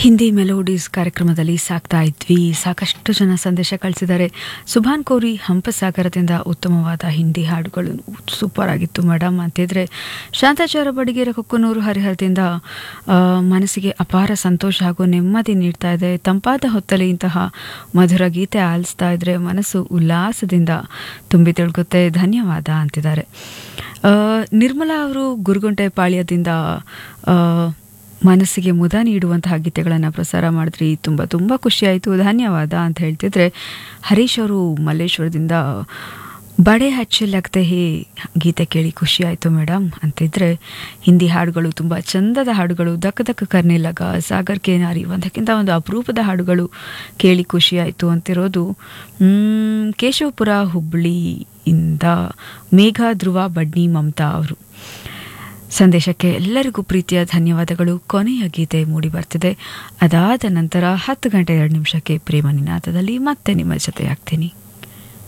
Hindi melodies ಕಾರ್ಯಕ್ರಮದಲ್ಲಿ ಸಾಕ್ತಾ ಇದ್ವಿ ಸಾಕಷ್ಟು ಜನ ಸಂದೇಶ ಕಳಿಸಿದ್ದಾರೆ ಸುಭಾನ್ ಕೋರಿ ಹಂಪಸಾಗರದಿಂದ ಉತ್ತಮವಾದ ಹಿಂದಿ ಹಾಡುಗಳು ಸೂಪರ್ ಆಗಿತ್ತು ಮೇಡಮ್ ಅಂತಿದ್ರೆ ಶಾಂತಾಚಾರ ಬಡಿಗೇರ ಕೊಕ್ಕನೂರು ಹರಿಹರದಿಂದ ಆ, ಮನಸ್ಸಿಗೆ ಅಪಾರ ಸಂತೋಷ ಹಾಗೂ ನೆಮ್ಮದಿ ನೀಡ್ತಾ ಇದೆ ತಂಪಾದ ಹೊತ್ತಲ್ಲಿ ಇಂತಹ ಮಧುರ ಗೀತೆ ಆಲಿಸ್ತಾ ಇದ್ರೆ ಮನಸ್ಸು ಉಲ್ಲಾಸದಿಂದ ತುಂಬಿ ತಿಳ್ಗುತ್ತೆ ಧನ್ಯವಾದ ಅಂತಿದ್ದಾರೆ ಆ, ನಿರ್ಮಲಾ ಅವರು ಗುರುಗುಂಟೆ ಪಾಳ್ಯದಿಂದ ಆ, ಮನಸ್ಸಿಗೆ ಮುದ ನೀಡುವಂತಹ ಗೀತೆಗಳನ್ನು ಪ್ರಸಾರ ಮಾಡಿದ್ರಿ ತುಂಬ ತುಂಬ ಖುಷಿಯಾಯಿತು ಧನ್ಯವಾದ ಅಂತ ಹೇಳ್ತಿದ್ರೆ ಹರೀಶ್ ಅವರು ಮಲ್ಲೇಶ್ವರದಿಂದ ಬಡೆ ಹಚ್ಚಲಾಗದೆ ಹೇ ಗೀತೆ ಕೇಳಿ ಖುಷಿಯಾಯಿತು ಮೇಡಮ್ ಅಂತಿದ್ರೆ ಹಿಂದಿ ಹಾಡುಗಳು ತುಂಬ ಚಂದದ ಹಾಡುಗಳು ದಕ್ಕ ದಕ್ಕ ಕರ್ನಿಲಗ ಸಾಗರ್ ಕೇನಾರಿ ಒಂದಕ್ಕಿಂತ ಒಂದು ಅಪರೂಪದ ಹಾಡುಗಳು ಕೇಳಿ ಖುಷಿಯಾಯಿತು ಅಂತಿರೋದು ಮ್, ಕೇಶವಪುರ ಹುಬ್ಬಳ್ಳಿಯಿಂದ ಮೇಘ ಧ್ರುವ ಬಡ್ನಿ ಮಮತಾ ಅವರು ಸಂದೇಶಕ್ಕೆ ಎಲ್ಲರಿಗೂ ಪ್ರೀತಿಯ ಧನ್ಯವಾದಗಳು ಕೊನೆಯ ಗೀತೆ ಮೂಡಿ ಬರ್ತಿದೆ ಅದಾದ ನಂತರ ಹತ್ತು ಗಂಟೆ ಎರಡು ನಿಮಿಷಕ್ಕೆ ಪ್ರೇಮ ನಿನಾದದಲ್ಲಿ ಮತ್ತೆ ನಿಮ್ಮ ಜೊತೆ ಆಗ್ತೀನಿ